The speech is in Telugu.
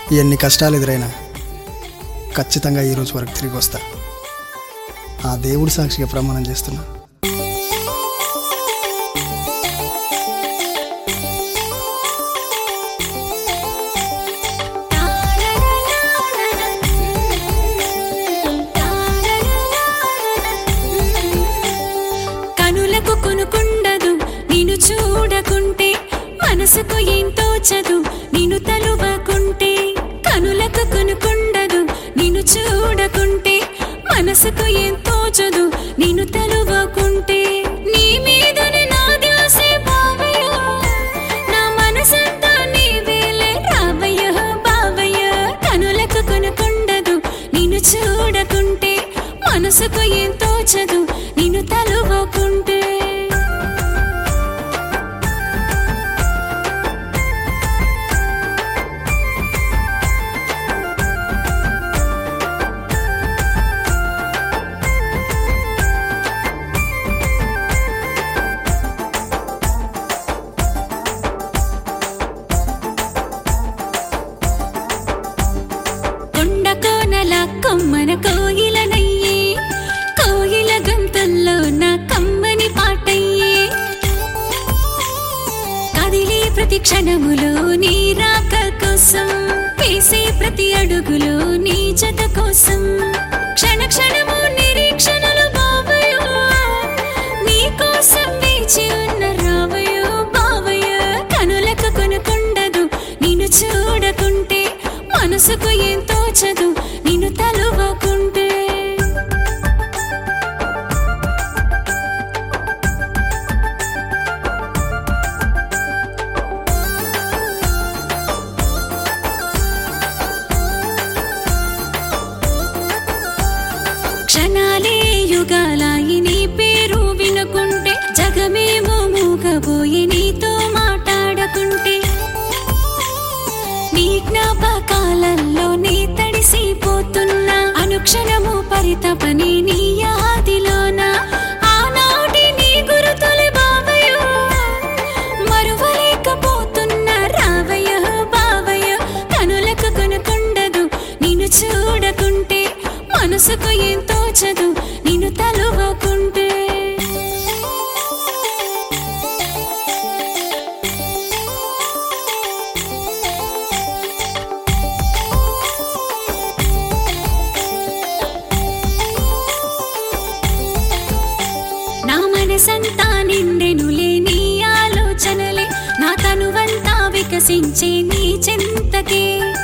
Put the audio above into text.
ఎన్ని కష్టాలు ఎదురైనా ఖచ్చితంగా ఈ రోజు వరకు తిరిగి వస్తా ఆ దేవుడి సాక్షిగా ప్రమాణం చేస్తున్నా కనులకు కొనుకుండదు నిన్ను చూడకుంటే మనసుకు ఏం తోచదు నిన్ను తలువకుంటే కనులకు కొనుకుండదు నిన్ను చూడకుంటే మనసుకు ఏం తోచదు నిన్ను తలువకుంటే నీ మీదనే నా ధ్యాసే బావయ్య నా మనసంతా నీవేలే రావయ్య బావయ్య కనులకు కొనుకుండదు నిన్ను చూడకుంటే మనసుకు ఏం తోచదు నిన్ను తలువకుంటే కొండ కోనల కొమ్మన కోయిలనయ్యే కోయిల గంతుల్లో నా కమ్మని పాటయ్యే కదిలే ప్రతి క్షణములో నీ రాక కోసం వేసే ప్రతి అడుగులో నీ జత కోసం క్షణ క్షణము నిరీక్షణలు బావయో నీ కోసం వేచి ఉన్న రావయో బావయ్య కనులకు కొనుకుండదు నిన్ను చూడకుంటే మనసుకు ఏం తోచదు నిన్ను తలువకుంటే క్షణాలే యుగాలాయి నీ పేరు వినుకుంటే జగమేమో మూగబోయి నీతో మాట్లాడకుంటే నీ జ్ఞాపకాలలో నీ తడిసిపోతున్నా అనుక్షణము పరితపని నీ యాదిలోన ఆనాటి నీ గురుతులి బావయ్యో మరువలేకపోతున్న రావయ్య బావయ్య కనులకు కొనుకుండదు నిన్ను చూడకుంటే మనసుకు ఏం తోచదు నిన్ను తలువకుంటే నా మనసంతా నిండెనులే నీ ఆలోచనలే నా తనువంతా వికసించే నీ చింతకే